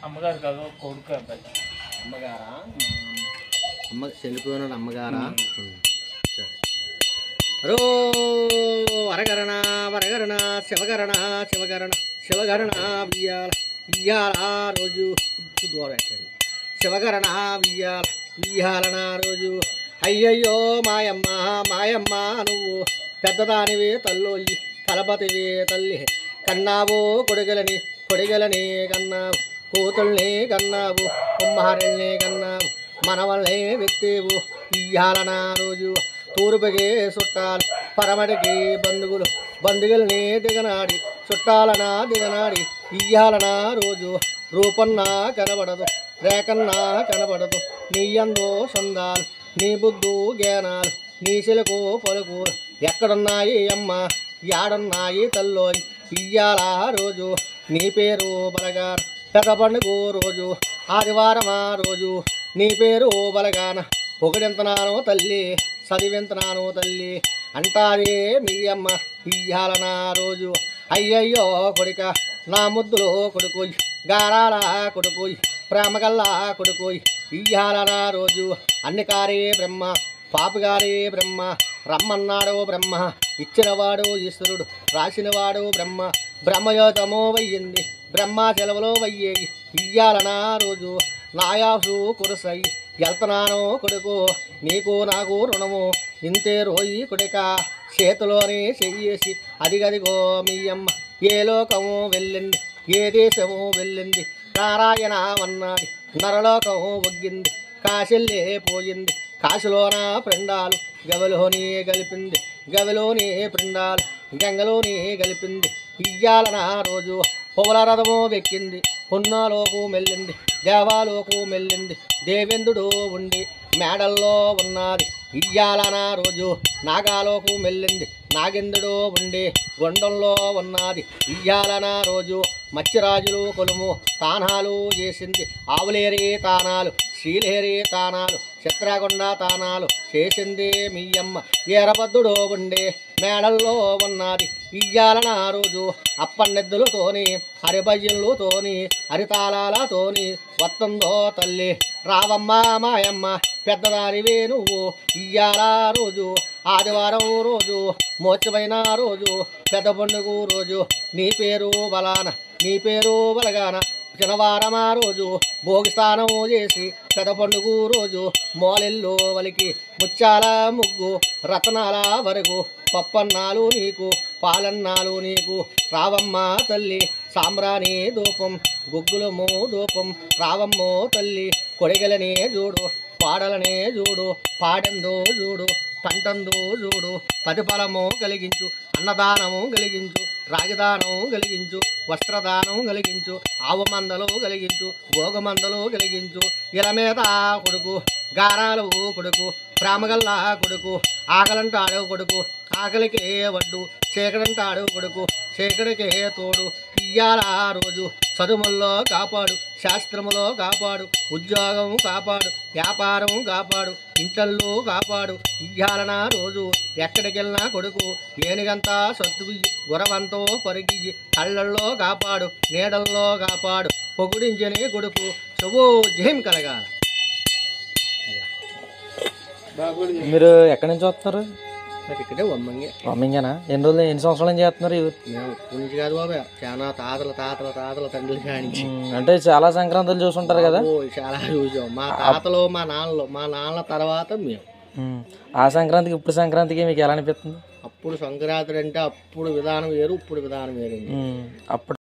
అమ్మగారు కాదు కొడుకు అబ్బాయి అమ్మగారా అమ్మ చనిపోయిన అమ్మగారా ఉమ్. సరే. రో వరగరణ వరగరణ శివగరణ శివగరణ శివగరణ బియ్యాల బియ్యాల రోజు దూరం ఎక్కండి శివగరణ బియ్యాల బియ్యాలన రోజు అయ్యయ్యో మాయమ్మ మాయమ్మ నువ్వు పెద్దదానివి తల్లోయి తలపతివి తల్లి కన్నావు కొడుగలని కొడుగలని కన్నావు కూతుల్ని కన్నావు కుమ్మారుల్ని కన్నావు మనవల్ని వ్యక్తివు ఇయ్యాలన రోజు తూర్పుకి చుట్టాలు పరమటికి బంధువులు బంధువుల్ని దిగనాడి చుట్టాలన దిగనాడి ఇయ్యాలన రోజు రూపన్నా కనబడదు రేకన్నా కనబడదు నీ అందో సందాలు నీ బుద్ధు జ్ఞానాలు నీ చిలుకు పలుకు ఎక్కడున్నాయి అమ్మ యాడున్నాయి తల్లోయ్ ఇయ్యాల రోజు నీ పేరు బలగాన పెద్ద పండుగ రోజు ఆదివారం ఆ రోజు నీ పేరు బలగాన పొగిడెంతనాను తల్లి చదివెంతనాను తల్లి అంటారే మీ అమ్మ ఇయ్యాల నా రోజు అయ్యయ్యో కొడుక నా ముద్దులో కొడుకు గారాల కొడుకు ప్రేమగల్లా కొడుకు ఇయ్యాల నా రోజు అన్ని కారే బ్రహ్మ పాపగారే బ్రహ్మ రమ్మన్నాడు బ్రహ్మ ఇచ్చినవాడు ఈశ్వరుడు రాసినవాడు బ్రహ్మ బ్రహ్మయోతమో వయ్యింది బ్రహ్మ సెలవులో వయ్యేయి ఇయ్యాల నా రోజు నాయాసు కురసై ఎల్తనాను కొడుకు నీకు నాకు రుణము ఇంతే రోయి కొడుక చేతిలోనే చెయ్యేసి అదిగదిగో మీ అమ్మ ఏ లోకము వెళ్ళింది ఏ దేశము వెళ్ళింది నారాయణ అన్నాడి నరలోకము ఒగ్గింది కాశల్లే పోయింది కాశలోన ప్రిండాలు గవలోని గలిపింది గవిలోని ప్రిండాలు గంగలోని గలిపింది ఇయ్యాలన రోజు పువ్వుల రథము వెక్కింది పున్నాలోకు మెల్లింది దేవాలోకు మెల్లింది దేవేంద్రుడు ఉండి మేడల్లో ఉన్నది ఇయ్యాలన రోజు నాగాలోకు మెల్లింది నాగేంద్రుడు ఉండి గుండంలో ఉన్నది ఇయ్యాలన రోజు మత్స్యరాజులు కొలుము తానాలు చేసింది ఆవులేరి తానాలు శ్రీలేరి తానాలు చిత్రకొండ తానాలు చేసింది మీ అమ్మ ఏరబద్దుడు ఉండే మేడల్లో ఉన్నది ఇయ్యాలన రోజు అప్పన్నెద్దులతోని హరిభయ్యులతోని హరితాళాలతోని వత్తందో తల్లి రావమ్మ మాయమ్మ పెద్దదానివే నువ్వు ఇయ్యాల రోజు ఆదివారం రోజు మోచమైన రోజు పెద్ద పండుగ రోజు నీ పేరు బలాన నీ పేరు బలగాన శనివారం ఆ రోజు భోగి స్నానం చేసి పెద్ద పండుగ రోజు మోలెల్లో వలికి ముత్యాల ముగ్గు రతనాల వరకు పప్పన్నాలు నీకు పాలన్నాలు నీకు రావమ్మ తల్లి సాంబ్రాణి ధూపం గుగ్గులము ధూపం రావమ్మో తల్లి కొడిగలనే చూడు పాడలనే చూడు పాడెందో చూడు పంటందో చూడు పదిఫలము కలిగించు అన్నదానము కలిగించు రాగిదానము కలిగించు వస్త్రదానం కలిగించు ఆవు మందలు కలిగించు భోగమందలు కలిగించు ఇల మీద కొడుకు గారాలు కొడుకు ప్రేమగల్లా కొడుకు ఆకలంటాడు కొడుకు ఆకలికే వడ్డు చీకడంటాడు కొడుకు చీకటికే తోడు ఇయ్యాల రోజు చదువుల్లో కాపాడు శాస్త్రములో కాపాడు ఉద్యోగం కాపాడు వ్యాపారం కాపాడు ఇంటల్లో కాపాడు ఇయ్యాలన రోజు ఎక్కడికెళ్ళినా కొడుకు ఏనుగంతా సత్తు గురవంతో పరిగి కళ్ళల్లో కాపాడు నీడల్లో కాపాడు పొగుడించని కొడుకు శుభో జయం కలగాల మీరు ఎక్కడి నుంచి వస్తున్నారు మరి ఇక్కడే వమ్మంగి మమ్మింగేనా ఎన్ని రోజులు ఎన్ని సంవత్సరాల నుంచి చేస్తున్నారు ఇవి? మేము ఇప్పటి నుంచి కాదు బాబా చాలా తాతల తాతల తాతల తండ్రుల కానించి ఉమ్, అంటే చాలా సంక్రాంతులు చూసుంటారు కదా ఓ, చాలా చూసాం మా తాతలు మా నాన్నలు మా నాన్నల తర్వాత మేము ఉమ్, ఆ సంక్రాంతికి ఇప్పుడు సంక్రాంతికి మీకు ఎలా అనిపిస్తుంది అప్పుడు సంక్రాంతి అంటే అప్పుడు విధానం వేరు ఇప్పుడు విధానం వేరు ఉమ్, అప్పుడు